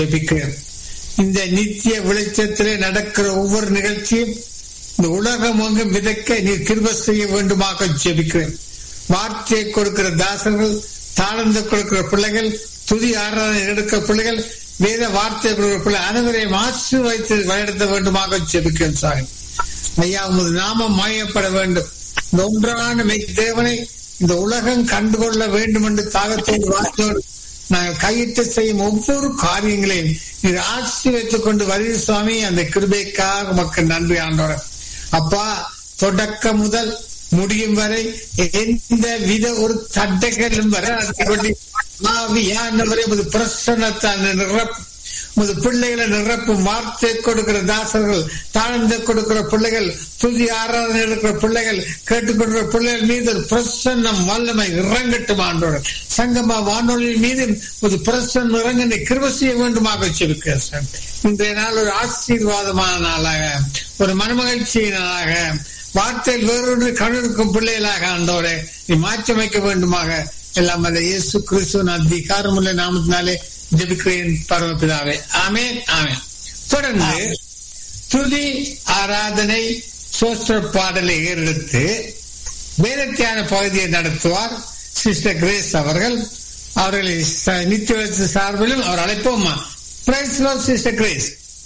ஜெபிக்கிறேன் இந்த நித்திய வெளிச்சத்திலே நடக்கிற ஒவ்வொரு நிகழ்ச்சியும் இந்த உலகம் எங்கும் விதைக்க நீர் கிருப செய்ய வேண்டுமாக ஜெபிக்கிறேன் வார்த்தையை கொடுக்கிற தாசர்கள் தாழ்ந்து கொடுக்கிற பிள்ளைகள் துதி ஆராதனை எடுக்கிற பிள்ளைகள் வேத வார்த்தை கொடுக்கிற பிள்ளை அனைவரையும் ஆசீர்வதித்து வழிநடத்த வேண்டுமாக ஜெபிக்கிறேன் சாமி ஐயா உமது நாமம் மாயப்பட வேண்டும் இந்த ஒன்றான மெய் தேவனை இந்த உலகம் கண்டுகொள்ள வேண்டும் என்று தாகத்தோடு வார்த்தையோடு நாங்கள் கையிட்டு செய்யும் ஒவ்வொரு காரியங்களையும் நீர் ஆட்சி வைத்துக் கொண்டு வருகிற சுவாமி அந்த கிருபைக்காக மக்கள் நன்றி ஆண்டோட அப்பா தொடக்கம் முதல் முடியும் வரை எந்த வித ஒரு தட்டைகளும் வர ஆவியானவரை உமது பிரசன்னத்தால் நிரப்பும் உமது பிள்ளைகளை நிரப்பும் வார்த்தை கொடுக்கிற தாசர்கள் தாழ்ந்து கொடுக்கிற பிள்ளைகள் துதி ஆராதனை இருக்கிற பிள்ளைகள் கேட்டுக்கொடுக்கிற பிள்ளைகள் மீது ஒரு பிரசன்னம் வல்லமை இறங்கட்டும் ஆண்டோட சங்கமா வானொலியின் மீது ஒரு பிரசன்னம் இறங்க கிருப செய்ய வேண்டுமாக செபிக்கிறேன் இன்றைய நாள் ஒரு ஆசீர்வாதமான நாளாக ஒரு மனமகிழ்ச்சியின் நாளாக வார்த்தையில் வேறொன்று கணிருக்கும் பிள்ளைகளாக ஆண்டோட நீ மாற்றமைக்க வேண்டுமாக எல்லாம் அல்ல இயேசு கிறிஸ்துவன் அதிகாரமுள்ள நாமத்தினாலே ஜெபிக்கிறேன் பரமபிதாவே ஆமேன் ஆமேன் தொடர்ந்து துதி ஆராதனை சோஸ்திர பாடலை ஏறெடுத்து வேதத்தியான பகுதியை நடத்துவார் சிஸ்டர் கிரேஸ் அவர்கள் அவர்களை நித்திய சார்பிலும் அவர் அழைப்போம்மா பிரைஸ் சிஸ்டர் கிரேஸ்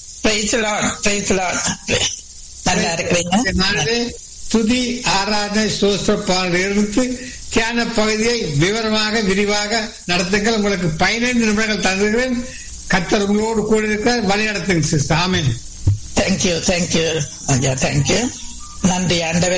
நல்லா இருக்கிறீங்க துதி ஆராதனை சோஸ்திர பாடல் எடுத்து தியான பகுதியை விவரமாக விரிவாக நடத்துங்கள் உங்களுக்கு பதினைந்து நிமிடங்கள் தந்துகிறேன் கத்தர் உங்களோடு கூட இருக்கிறார் வழி நடத்துங்க சிஸ்டர் ஆமீன் தேங்க்யூ தேங்க்யூ ஐயா தேங்க்யூ நன்றி ஆண்டவர்